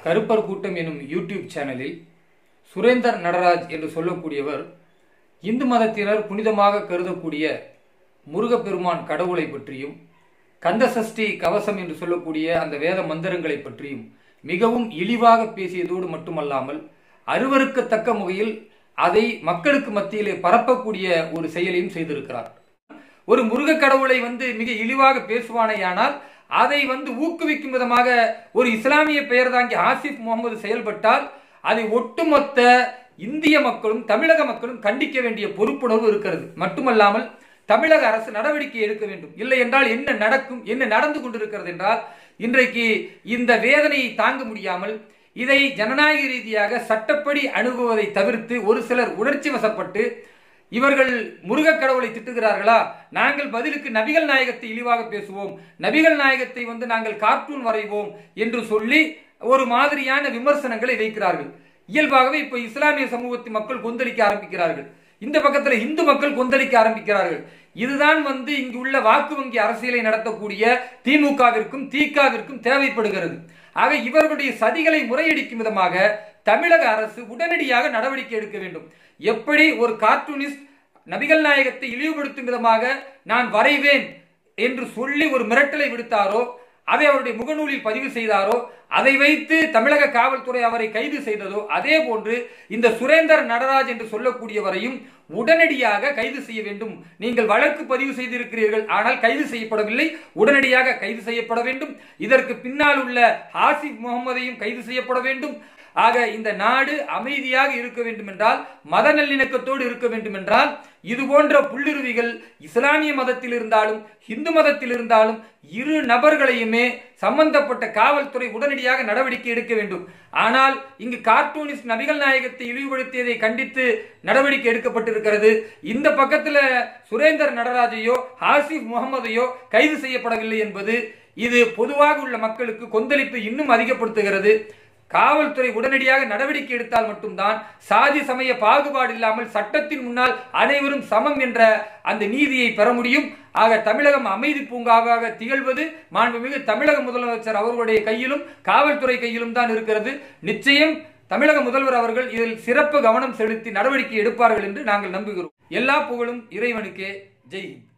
கருப்பர் கூட்டம் எனும் யூடியூப் சேனலில் சுரேந்தர் நடராஜ் என்று சொல்லக்கூடியவர் இந்து மதத்தினர் புனிதமாக கருதக்கூடிய முருகப்பெருமான் கடவுளை பற்றியும் கந்தசஷ்டி கவசம் என்று சொல்லக்கூடிய அந்த வேத மந்திரங்களை பற்றியும் மிகவும் இழிவாக பேசியதோடு மட்டுமல்லாமல் அருவருக்கத்தக்க முகையில் அதை மக்களுக்கு மத்தியிலே பரப்பக்கூடிய ஒரு செயலையும் செய்திருக்கிறார் ஒரு முருக கடவுளை வந்து மிக இழிவாக பேசுவானேயானால் அதை வந்து ஊக்குவிக்கும் விதமாக ஒரு இஸ்லாமிய பெயர் தாங்கி ஆசிப் முகமது செயல்பட்டால் அதை ஒட்டுமொத்த இந்திய மக்களும் தமிழக மக்களும் கண்டிக்க வேண்டிய பொறுப்புணர்வு இருக்கிறது மட்டுமல்லாமல் தமிழக அரசு நடவடிக்கை எடுக்க வேண்டும் இல்லை என்றால் என்ன நடக்கும் என்ன நடந்து கொண்டிருக்கிறது என்றால் இன்றைக்கு இந்த வேதனையை தாங்க முடியாமல் இதை ஜனநாயக ரீதியாக சட்டப்படி அணுகுவதை தவிர்த்து ஒரு சிலர் உணர்ச்சி வசப்பட்டு இவர்கள் முருகக் கடவுளை திட்டுகிறார்களா நாங்கள் பதிலுக்கு நபிகள் நாயகத்தை இழிவாக பேசுவோம் நபிகள் நாயகத்தை வந்து நாங்கள் கார்ட்டூன் வரைவோம் என்று சொல்லி ஒரு மாதிரியான விமர்சனங்களை வைக்கிறார்கள் இயல்பாகவே இப்ப இஸ்லாமிய சமூகத்து மக்கள் கொந்தளிக்க ஆரம்பிக்கிறார்கள் இந்த பக்கத்துல இந்து மக்கள் கொந்தளிக்க ஆரம்பிக்கிறார்கள் இதுதான் வந்து இங்கு உள்ள வாக்கு வங்கி அரசியலை நடத்தக்கூடிய திமுகவிற்கும் திகாவிற்கும் தேவைப்படுகிறது ஆக இவர்களுடைய சதிகளை முறையடிக்கும் விதமாக தமிழக அரசு உடனடியாக நடவடிக்கை எடுக்க வேண்டும் எப்படி ஒரு கார்ட்டூனிஸ்ட் நபிகள் நாயகத்தை இழிவுபடுத்தும் விதமாக நான் வரைவேன் என்று சொல்லி ஒரு மிரட்டலை விடுத்தாரோ அதை அவருடைய முகநூலில் பதிவு செய்தாரோ அதை வைத்து தமிழக காவல்துறை அவரை கைது செய்ததோ அதே போன்று இந்த சுரேந்தர் நடராஜ் என்று சொல்லக்கூடியவரையும் உடனடியாக கைது செய்ய வேண்டும் நீங்கள் வழக்கு பதிவு செய்திருக்கிறீர்கள் ஆனால் கைது செய்யப்படவில்லை உடனடியாக கைது செய்யப்பட வேண்டும் இதற்கு பின்னால் உள்ள ஆசிப் முகமதையும் கைது செய்யப்பட வேண்டும் ஆக இந்த நாடு அமைதியாக இருக்க வேண்டும் என்றால் மத நல்லிணக்கத்தோடு இருக்க வேண்டும் என்றால் இது போன்ற புள்ளிருவிகள் இஸ்லாமிய மதத்தில் இருந்தாலும் இந்து மதத்தில் இருந்தாலும் இரு நபர்களையுமே சம்பந்தப்பட்ட காவல்துறை உடனடியாக நடவடிக்கை எடுக்க வேண்டும் ஆனால் இங்கு கார்ட்டூனிஸ்ட் நபிகள் நாயகத்தை இழிவுபடுத்தியதை கண்டித்து நடவடிக்கை எடுக்கப்பட்டிருக்கிறது இந்த பக்கத்துல சுரேந்தர் நடராஜையோ ஆசிப் முகமதையோ கைது செய்யப்படவில்லை என்பது இது பொதுவாக உள்ள மக்களுக்கு கொந்தளிப்பு இன்னும் அதிகப்படுத்துகிறது காவல்துறை உடனடியாக நடவடிக்கை எடுத்தால் மட்டும்தான் சாதி சமய பாகுபாடு இல்லாமல் சட்டத்தின் முன்னால் அனைவரும் சமம் என்ற அந்த நீதியை பெற முடியும் ஆக தமிழகம் அமைதி பூங்காவாக திகழ்வது மாண்புமிகு தமிழக முதலமைச்சர் அவர்களுடைய கையிலும் காவல்துறை கையிலும் தான் இருக்கிறது நிச்சயம் தமிழக முதல்வர் அவர்கள் இதில் சிறப்பு கவனம் செலுத்தி நடவடிக்கை எடுப்பார்கள் என்று நாங்கள் நம்புகிறோம் எல்லா புகழும் இறைவனுக்கே ஜெய் ஹிந்த்